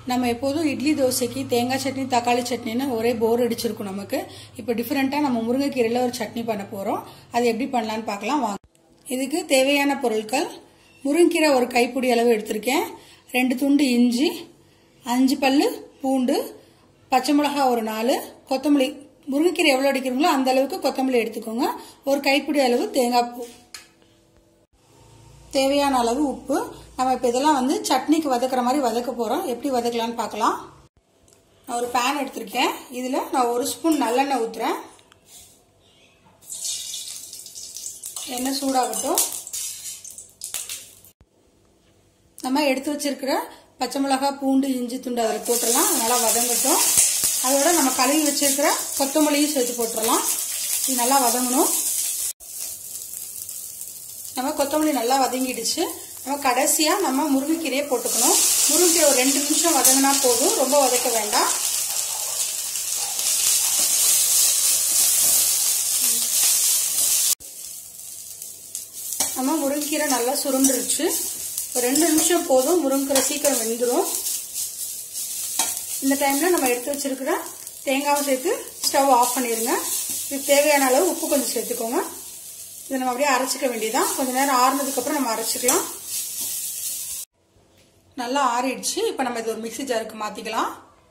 நம்ம எப்போதும் இட்லி தோசைக்கு தேங்காய் சட்னி தக்காளி சட்னின்னு ஒரே போர் அடிச்சிருக்கும் நமக்கு இப்போ டிஃப்ரெண்ட்டாக நம்ம முருங்கைக்கீரையில் ஒரு சட்னி பண்ண போகிறோம் அது எப்படி பண்ணலான்னு பார்க்கலாம் வாங்க இதுக்கு தேவையான பொருட்கள் முருங்கைக்கீரை ஒரு கைப்பிடி அளவு எடுத்திருக்கேன் ரெண்டு துண்டு இஞ்சி அஞ்சு பல்லு பூண்டு பச்சை மிளகாய் ஒரு நாலு கொத்தமல்லி முருங்கைக்கீரை எவ்வளோ அடிக்கிறீங்களோ அந்த அளவுக்கு கொத்தமல்லி எடுத்துக்கோங்க ஒரு கைப்பிடி அளவு தேங்காய் பூ தேவையான அளவு உப்பு நம்ம இப்போ இதெல்லாம் வந்து சட்னிக்கு வதக்குற மாதிரி வதக்க போகிறோம் எப்படி வதக்கலான்னு பார்க்கலாம் நான் ஒரு பேன் எடுத்திருக்கேன் இதில் நான் ஒரு ஸ்பூன் நல்லெண்ணெய் ஊற்றுறேன் எண்ணெய் சூடாகட்டும் நம்ம எடுத்து வச்சிருக்கிற பச்சை மிளகாய் பூண்டு இஞ்சி துண்டு அதில் போட்டுடலாம் நல்லா வதங்கட்டும் அதோட நம்ம கழுவி வச்சிருக்கிற கொத்தமல்லியும் சேர்த்து போட்டுடலாம் இது நல்லா வதங்கணும் நம்ம கொத்தமல்லி நல்லா வதங்கிடுச்சு நம்ம கடைசியாக நம்ம முருங்கைக்கீரையை போட்டுக்கணும் முருங்கைக்கீரை ஒரு ரெண்டு நிமிஷம் வதங்கினா போதும் ரொம்ப வதக்க வேண்டாம் நம்ம முருங்கைக்கீரை நல்லா சுருண்டுருச்சு ஒரு ரெண்டு நிமிஷம் போதும் முருங்கைக்கீரை சீக்கிரம் வெந்துடும் இந்த டைமில் நம்ம எடுத்து வச்சிருக்கிற தேங்காவை சேர்த்து ஸ்டவ் ஆஃப் பண்ணிடுங்க இதுக்கு தேவையான அளவு உப்பு கொஞ்சம் சேர்த்துக்கோங்க இதை நம்ம அப்படியே அரைச்சிக்க வேண்டியதான் கொஞ்ச நேரம் ஆறுனதுக்கப்புறம் நம்ம அரைச்சிக்கலாம் நல்லா ஆறிடுச்சு இப்போ நம்ம இது ஒரு மிக்சி ஜாருக்கு மாற்றிக்கலாம்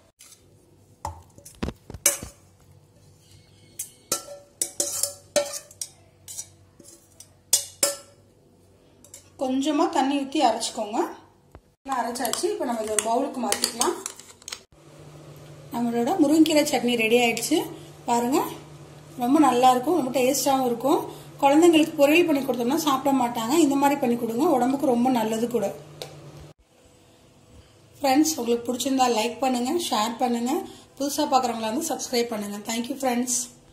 கொஞ்சமாக தண்ணி ஊற்றி அரைச்சிக்கோங்க நல்லா அரைச்சாச்சு இப்போ நம்ம இது ஒரு பவுலுக்கு மாற்றிக்கலாம் நம்மளோட முருங்கீரை சட்னி ரெடி ஆயிடுச்சு பாருங்கள் ரொம்ப நல்லா இருக்கும் ரொம்ப டேஸ்டாகவும் இருக்கும் குழந்தைங்களுக்கு பொரியல் பண்ணி கொடுத்தோம்னா சாப்பிட மாட்டாங்க இந்த மாதிரி பண்ணி கொடுங்க உடம்புக்கு ரொம்ப நல்லது கூட ஃப்ரெண்ட்ஸ் உங்களுக்கு பிடிச்சிருந்தா லைக் பண்ணுங்கள் ஷேர் பண்ணுங்கள் புதுசாக பார்க்குறவங்களா வந்து சப்ஸ்கிரைப் பண்ணுங்கள் தேங்க்யூ ஃப்ரெண்ட்ஸ்